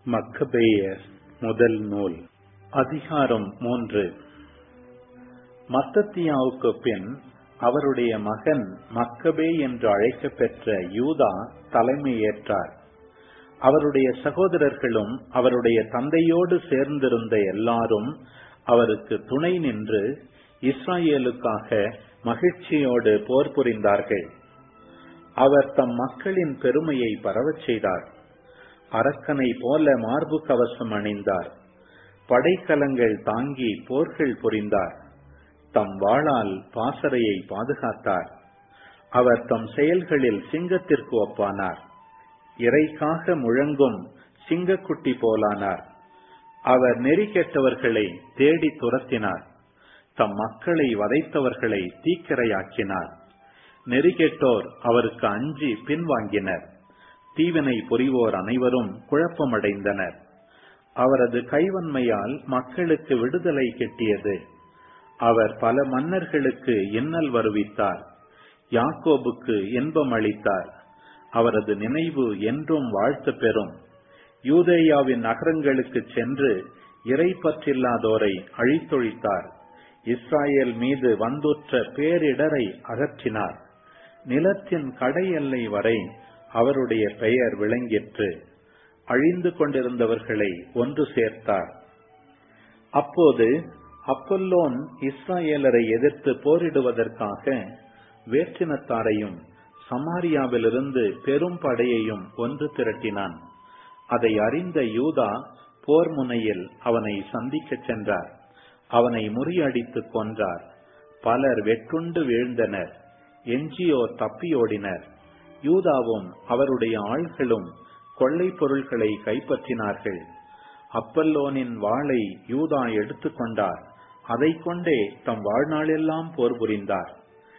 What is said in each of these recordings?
மக்கபேயர் முதல் நூல் அதிகாரம் மூன்று மத்தத்தியாவுக்கு பின் அவருடைய மகன் மக்கபே என்று அழைக்கப் பெற்ற யூதா தலைமையேற்றார் அவருடைய சகோதரர்களும் அவருடைய தந்தையோடு சேர்ந்திருந்த எல்லாரும் அவருக்கு துணை நின்று இஸ்ராயேலுக்காக மகிழ்ச்சியோடு போர் புரிந்தார்கள் அவர் தம் மக்களின் பெருமையை பரவச் செய்தார் அரக்கனை போல மார்பு கவசம் அணிந்தார் படைக்கலங்கள் தாங்கி போர்கள் புரிந்தார் தம் வாளால் பாசறையை பாதுகாத்தார் அவர் தம் செயல்களில் சிங்கத்திற்கு ஒப்பானார் இறைக்காக முழங்கும் சிங்கக்குட்டி போலானார் அவர் நெறி கெட்டவர்களை தேடி துரத்தினார் தம் மக்களை வதைத்தவர்களை தீக்கிரையாக்கினார் நெறிகெட்டோர் அவருக்கு அஞ்சி பின்வாங்கினர் தீவினை புரிவோர் அனைவரும் குழப்பமடைந்தனர் அவரது கைவன்மையால் மக்களுக்கு விடுதலை கிட்டியது அவர் பல மன்னர்களுக்கு இன்னல் வருவித்தார் யாக்கோபுக்கு இன்பம் அளித்தார் அவரது நினைவு என்றும் வாழ்த்து பெறும் யூதேயாவின் நகரங்களுக்கு சென்று இறை பற்றில்லாதோரை அழித்தொழித்தார் இஸ்ராயேல் மீது வந்துற்ற பேரிடரை அகற்றினார் நிலத்தின் கடை எல்லை வரை அவருடைய பெயர் விளங்கிற்று அழிந்து கொண்டிருந்தவர்களை ஒன்று சேர்த்தார் அப்போது அப்பல்லோன் இஸ்ராயேலரை எதிர்த்து போரிடுவதற்காக வேற்றினத்தாரையும் சமாரியாவிலிருந்து பெரும் படையையும் ஒன்று திரட்டினான் அதை அறிந்த யூதா போர் முனையில் அவனை சந்திக்கச் சென்றார் அவனை முறியடித்து கொன்றார் பலர் வெட்டுண்டு வீழ்ந்தனர் எஞ்சியோர் தப்பியோடினர் யூதாவும் அவருடைய ஆள்களும் கொள்ளை பொருள்களை கைப்பற்றினார்கள் அப்பல்லோனின் வாளை யூதா எடுத்துக்கொண்டார் அதை கொண்டே தம் வாழ்நாளெல்லாம் போர் புரிந்தார்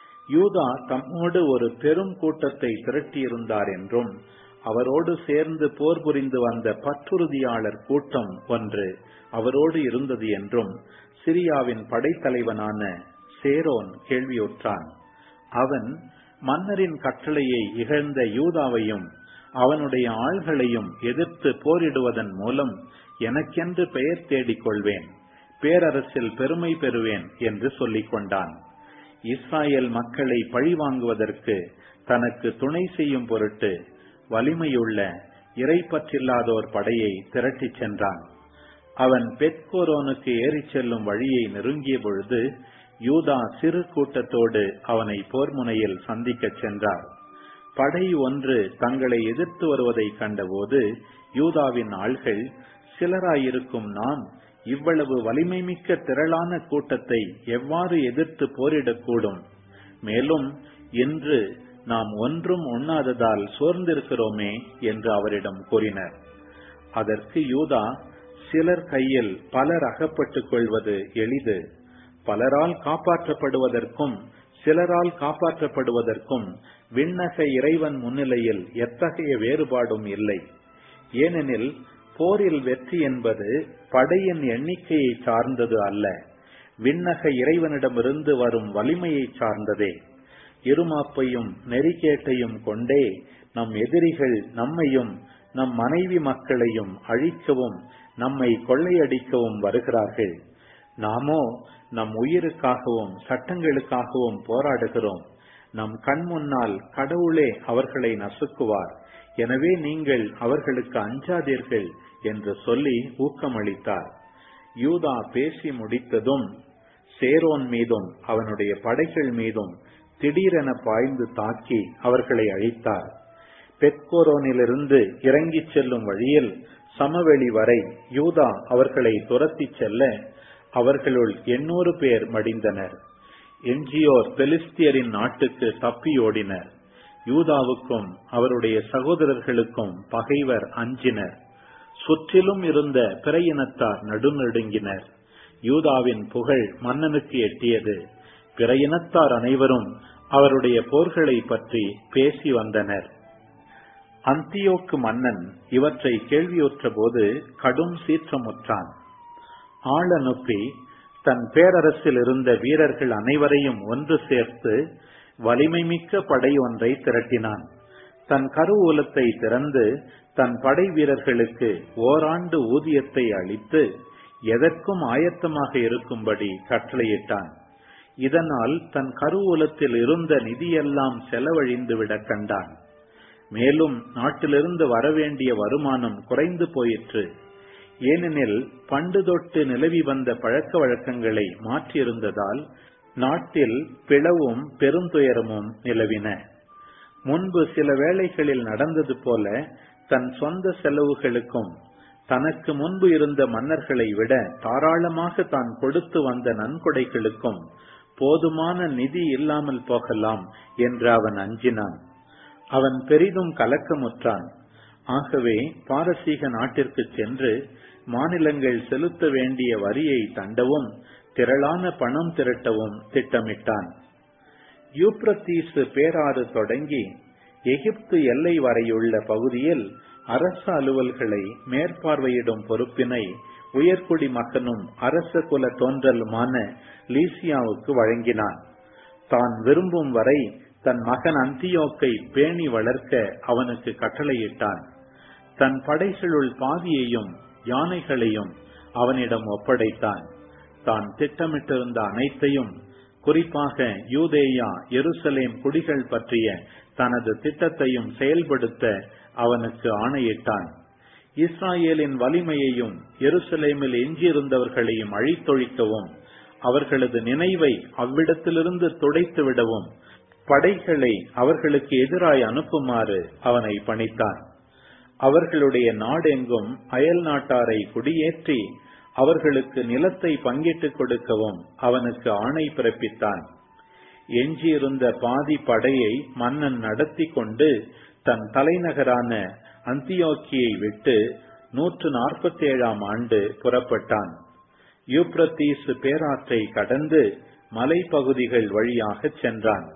யூதா தம்மோடு ஒரு பெரும் கூட்டத்தை திரட்டியிருந்தார் என்றும் அவரோடு சேர்ந்து போர் புரிந்து வந்த பற்றுறுதியாளர் கூட்டம் ஒன்று அவரோடு இருந்தது என்றும் சிரியாவின் படைத்தலைவனான சேரோன் கேள்வியுற்றான் அவன் மன்னரின் கட்டளையை இகழ்ந்த யூதாவையும் அவனுடைய ஆள்களையும் எதிர்த்து போரிடுவதன் மூலம் எனக்கென்று பெயர் தேடிக் கொள்வேன் பேரரசில் பெருமை பெறுவேன் என்று சொல்லிக் கொண்டான் இஸ்ராயல் மக்களை பழிவாங்குவதற்கு தனக்கு துணை செய்யும் பொருட்டு வலிமையுள்ள இறைப்பற்றில்லாதோர் படையை திரட்டிச் சென்றான் அவன் பெத்கோரோனுக்கு ஏறிச் செல்லும் வழியை நெருங்கிய பொழுது யூதா சிறு கூட்டத்தோடு அவனை போர் முனையில் சந்திக்கச் சென்றார் படை ஒன்று தங்களை எதிர்த்து வருவதை கண்டபோது யூதாவின் ஆள்கள் சிலராயிருக்கும் நாம் இவ்வளவு வலிமை மிக்க திரளான கூட்டத்தை எவ்வாறு எதிர்த்து போரிடக்கூடும் மேலும் இன்று நாம் ஒன்றும் உண்ணாததால் சோர்ந்திருக்கிறோமே என்று அவரிடம் கூறினர் அதற்கு யூதா சிலர் கையில் பலர் அகப்பட்டுக் கொள்வது எளிது பலரால் காப்பாற்றப்படுவதற்கும் சிலரால் காப்பாற்றப்படுவதற்கும் விண்ணக இறைவன் முன்னிலையில் எத்தகைய வேறுபாடும் இல்லை ஏனெனில் போரில் வெற்றி என்பது படையின் எண்ணிக்கையை சார்ந்தது அல்ல விண்ணக இறைவனிடமிருந்து வரும் வலிமையை சார்ந்ததே இருமாப்பையும் நெறிகேட்டையும் கொண்டே நம் எதிரிகள் நம்மையும் நம் மனைவி மக்களையும் அழிக்கவும் நம்மை கொள்ளையடிக்கவும் வருகிறார்கள் நாமோ நம் உயிருக்காகவும் சட்டங்களுக்காகவும் போராடுகிறோம் நம் கண் முன்னால் கடவுளே அவர்களை நசுக்குவார் எனவே நீங்கள் அவர்களுக்கு அஞ்சாதீர்கள் என்று சொல்லி ஊக்கமளித்தார் யூதா பேசி முடித்ததும் சேரோன் மீதும் அவனுடைய படைகள் மீதும் திடீரென பாய்ந்து தாக்கி அவர்களை அழித்தார் பெத்கோரோனிலிருந்து இறங்கிச் செல்லும் வழியில் சமவெளி வரை யூதா அவர்களை துரத்திச் செல்ல அவர்களுள் எண்ணூறு பேர் மடிந்தனர் எஞ்சியோர் பெலிஸ்தியரின் நாட்டுக்கு தப்பியோடினர் யூதாவுக்கும் அவருடைய சகோதரர்களுக்கும் பகைவர் அஞ்சினர் சுற்றிலும் இருந்த பிற இனத்தார் நடுநடுங்கினர் யூதாவின் புகழ் மன்னனுக்கு எட்டியது பிற இனத்தார் அனைவரும் அவருடைய போர்களை பற்றி பேசி வந்தனர் அந்தியோக்கு மன்னன் இவற்றை கேள்வியுற்ற போது கடும் சீற்றமுற்றான் ஆள் அனுப்பி தன் பேரரசில் இருந்த வீரர்கள் அனைவரையும் ஒன்று சேர்த்து வலிமை மிக்க படை ஒன்றை திரட்டினான் தன் கருவூலத்தை திறந்து தன் படை வீரர்களுக்கு ஓராண்டு ஊதியத்தை அளித்து எதற்கும் ஆயத்தமாக இருக்கும்படி கட்டளையிட்டான் இதனால் தன் கருவூலத்தில் இருந்த நிதியெல்லாம் செலவழிந்துவிட கண்டான் மேலும் நாட்டிலிருந்து வரவேண்டிய வருமானம் குறைந்து போயிற்று ஏனெனில் பண்டு தொட்டு நிலவி வந்த பழக்க வழக்கங்களை மாற்றியிருந்ததால் நாட்டில் பிளவும் பெருந்துயரமும் நிலவின முன்பு சில வேளைகளில் நடந்தது போல தன் சொந்த செலவுகளுக்கும் தனக்கு முன்பு இருந்த மன்னர்களை விட தாராளமாக தான் கொடுத்து வந்த நன்கொடைகளுக்கும் போதுமான நிதி இல்லாமல் போகலாம் என்று அவன் அஞ்சினான் அவன் பெரிதும் கலக்கமுற்றான் ஆகவே பாரசீக நாட்டிற்கு சென்று மாநிலங்கள் செலுத்த வேண்டிய வரியை தண்டவும் திரளான பணம் திரட்டவும் திட்டமிட்டான் யூப்ரத்தீசு பேராறு தொடங்கி எகிப்து எல்லை வரையுள்ள பகுதியில் அரச அலுவல்களை மேற்பார்வையிடும் பொறுப்பினை உயர்குடி மகனும் அரச குல தோன்றலுமான லீசியாவுக்கு வழங்கினான் தான் விரும்பும் வரை தன் மகன் அந்தியோக்கை பேணி வளர்க்க அவனுக்கு கட்டளையிட்டான் தன் படைகளுள் பாதியையும் யானைகளையும் அவனிடம் ஒப்படைத்தான் தான் திட்டமிட்டிருந்த அனைத்தையும் குறிப்பாக யூதேயா எருசலேம் குடிகள் பற்றிய தனது திட்டத்தையும் செயல்படுத்த அவனுக்கு ஆணையிட்டான் இஸ்ராயேலின் வலிமையையும் எருசலேமில் எஞ்சியிருந்தவர்களையும் அழித்தொழிக்கவும் அவர்களது நினைவை அவ்விடத்திலிருந்து துடைத்து விடவும் படைகளை அவர்களுக்கு எதிராய் அனுப்புமாறு அவனை பணித்தான் அவர்களுடைய நாடெங்கும் அயல் நாட்டாரை குடியேற்றி அவர்களுக்கு நிலத்தை பங்கிட்டுக் கொடுக்கவும் அவனுக்கு ஆணை பிறப்பித்தான் எஞ்சியிருந்த பாதி படையை மன்னன் நடத்தி கொண்டு தன் தலைநகரான அந்தியோக்கியை விட்டு நூற்று நாற்பத்தி ஏழாம் ஆண்டு புறப்பட்டான் யூப்ரத்தீசு பேராற்றை கடந்து மலைப்பகுதிகள் வழியாக சென்றான்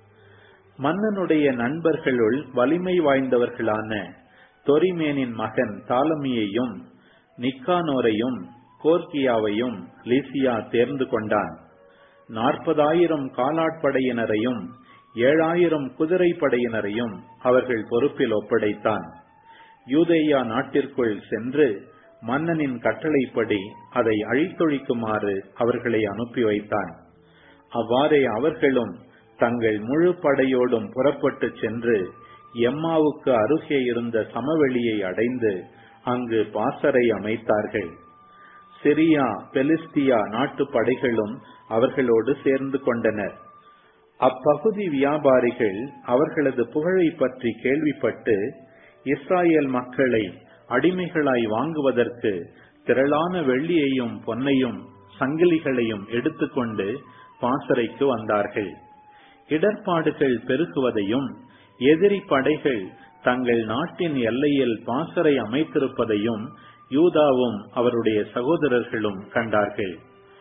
மன்னனுடைய நண்பர்களுள் வலிமை வாய்ந்தவர்களான தொரிமேனின் மகன் தாலமியையும் நிக்கானோரையும் கோர்கியாவையும் லிசியா தேர்ந்து கொண்டான் நாற்பதாயிரம் காலாட்படையினரையும் ஏழாயிரம் குதிரை படையினரையும் அவர்கள் பொறுப்பில் ஒப்படைத்தான் யூதேயா நாட்டிற்குள் சென்று மன்னனின் கட்டளைப்படி அதை அழித்தொழிக்குமாறு அவர்களை அனுப்பி வைத்தான் அவ்வாறே அவர்களும் தங்கள் முழு படையோடும் புறப்பட்டு சென்று எம்மாவுக்கு அருகே இருந்த சமவெளியை அடைந்து அங்கு பாசறை அமைத்தார்கள் சிரியா பெலிஸ்தியா நாட்டு படைகளும் அவர்களோடு சேர்ந்து கொண்டனர் அப்பகுதி வியாபாரிகள் அவர்களது புகழை பற்றி கேள்விப்பட்டு இஸ்ராயேல் மக்களை அடிமைகளாய் வாங்குவதற்கு திரளான வெள்ளியையும் பொன்னையும் சங்கிலிகளையும் எடுத்துக்கொண்டு பாசறைக்கு வந்தார்கள் இடர்பாடுகள் பெருகுவதையும் எதிரி படைகள் தங்கள் நாட்டின் எல்லையில் பாசறை அமைத்திருப்பதையும் யூதாவும் அவருடைய சகோதரர்களும் கண்டார்கள்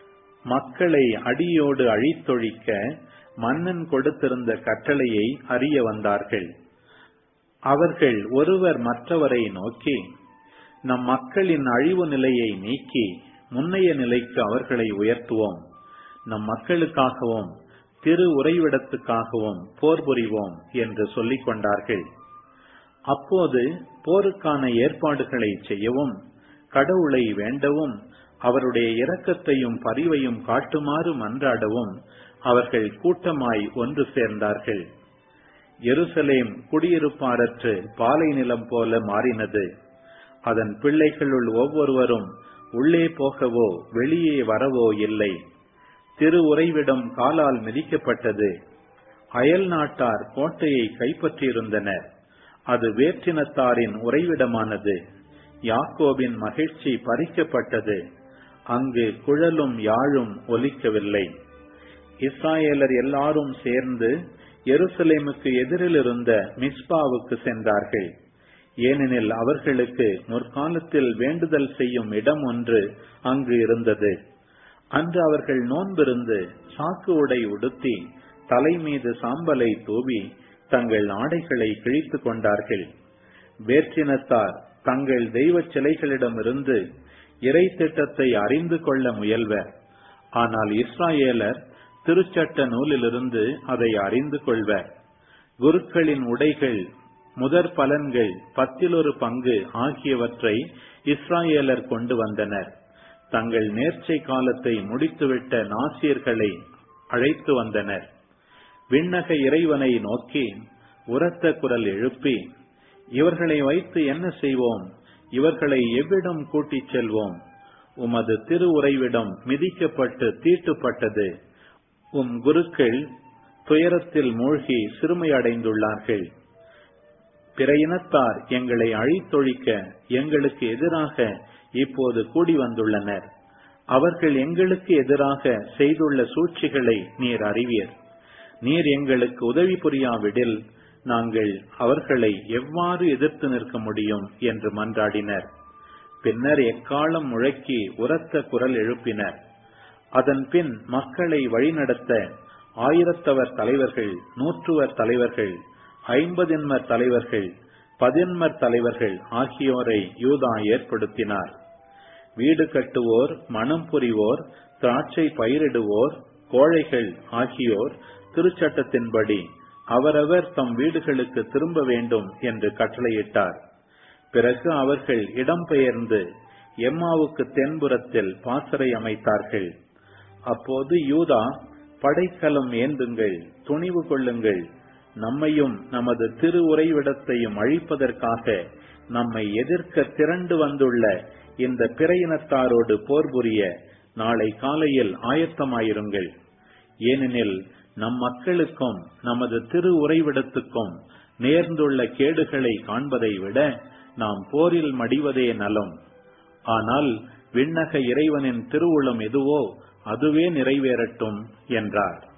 மக்களை அடியோடு அழித்தொழிக்க மன்னன் கொடுத்திருந்த கட்டளையை அறிய வந்தார்கள் அவர்கள் ஒருவர் மற்றவரை நோக்கி நம் மக்களின் அழிவு நிலையை நீக்கி முன்னைய நிலைக்கு அவர்களை உயர்த்துவோம் நம் மக்களுக்காகவும் திரு உறைவிடத்துக்காகவும் போர் புரிவோம் என்று சொல்லிக் கொண்டார்கள் அப்போது போருக்கான ஏற்பாடுகளை செய்யவும் கடவுளை வேண்டவும் அவருடைய இரக்கத்தையும் பரிவையும் காட்டுமாறு மன்றாடவும் அவர்கள் கூட்டமாய் ஒன்று சேர்ந்தார்கள் எருசலேம் குடியிருப்பாரற்று பாலை நிலம் போல மாறினது அதன் பிள்ளைகளுள் ஒவ்வொருவரும் உள்ளே போகவோ வெளியே வரவோ இல்லை திரு உறைவிடம் காலால் மிதிக்கப்பட்டது அயல் நாட்டார் கோட்டையை கைப்பற்றியிருந்தனர் அது வேற்றினத்தாரின் உறைவிடமானது யாக்கோபின் மகிழ்ச்சி பறிக்கப்பட்டது அங்கு குழலும் யாழும் ஒலிக்கவில்லை இஸ்ராயேலர் எல்லாரும் சேர்ந்து எருசலேமுக்கு எதிரில் இருந்த மிஸ்பாவுக்கு சென்றார்கள் ஏனெனில் அவர்களுக்கு முற்காலத்தில் வேண்டுதல் செய்யும் இடம் ஒன்று அங்கு இருந்தது அன்று அவர்கள் நோன்பிருந்து சாக்கு உடை உடுத்தி தலை மீது சாம்பலை தூவி தங்கள் ஆடைகளை கிழித்து கொண்டார்கள் வேற்றினத்தார் தங்கள் தெய்வ சிலைகளிடமிருந்து இறை திட்டத்தை அறிந்து கொள்ள முயல்வர் ஆனால் இஸ்ராயேலர் திருச்சட்ட நூலிலிருந்து அதை அறிந்து கொள்வர் குருக்களின் உடைகள் முதற் பலன்கள் பத்திலொரு பங்கு ஆகியவற்றை இஸ்ராயேலர் கொண்டு வந்தனர் தங்கள் நேர்ச்சை காலத்தை முடித்துவிட்ட நாசியர்களை அழைத்து வந்தனர் விண்ணக இறைவனை நோக்கி உரத்த குரல் எழுப்பி இவர்களை வைத்து என்ன செய்வோம் இவர்களை எவ்விடம் கூட்டிச் செல்வோம் உமது திரு உறைவிடம் மிதிக்கப்பட்டு தீட்டுப்பட்டது உம் குருக்கள் துயரத்தில் மூழ்கி சிறுமையடைந்துள்ளார்கள் பிற இனத்தார் எங்களை அழித்தொழிக்க எங்களுக்கு எதிராக இப்போது கூடி வந்துள்ளனர் அவர்கள் எங்களுக்கு எதிராக செய்துள்ள சூழ்ச்சிகளை நீர் அறிவீர் நீர் எங்களுக்கு உதவி புரியாவிடில் நாங்கள் அவர்களை எவ்வாறு எதிர்த்து நிற்க முடியும் என்று மன்றாடினர் பின்னர் எக்காலம் முழக்கி உரத்த குரல் எழுப்பினர் அதன் பின் மக்களை வழிநடத்த ஆயிரத்தவர் தலைவர்கள் நூற்றுவர் தலைவர்கள் ஐம்பதின்மர் தலைவர்கள் பதின்மர் தலைவர்கள் ஆகியோரை யூதா ஏற்படுத்தினார் வீடு கட்டுவோர் மனம் புரிவோர் திராட்சை பயிரிடுவோர் கோழைகள் ஆகியோர் திருச்சட்டத்தின்படி அவரவர் தம் வீடுகளுக்கு திரும்ப வேண்டும் என்று கட்டளையிட்டார் பிறகு அவர்கள் இடம்பெயர்ந்து எம்மாவுக்கு தென்புறத்தில் பாசறை அமைத்தார்கள் அப்போது யூதா படைக்கலம் ஏந்துங்கள் துணிவு கொள்ளுங்கள் நம்மையும் நமது திரு உறைவிடத்தையும் அழிப்பதற்காக நம்மை எதிர்க்க திரண்டு வந்துள்ள இந்த பிற இனத்தாரோடு போர் புரிய நாளை காலையில் ஆயத்தமாயிருங்கள் ஏனெனில் நம் மக்களுக்கும் நமது திரு உறைவிடத்துக்கும் நேர்ந்துள்ள கேடுகளை காண்பதை விட நாம் போரில் மடிவதே நலம் ஆனால் விண்ணக இறைவனின் திருவுளம் எதுவோ அதுவே நிறைவேறட்டும் என்றார்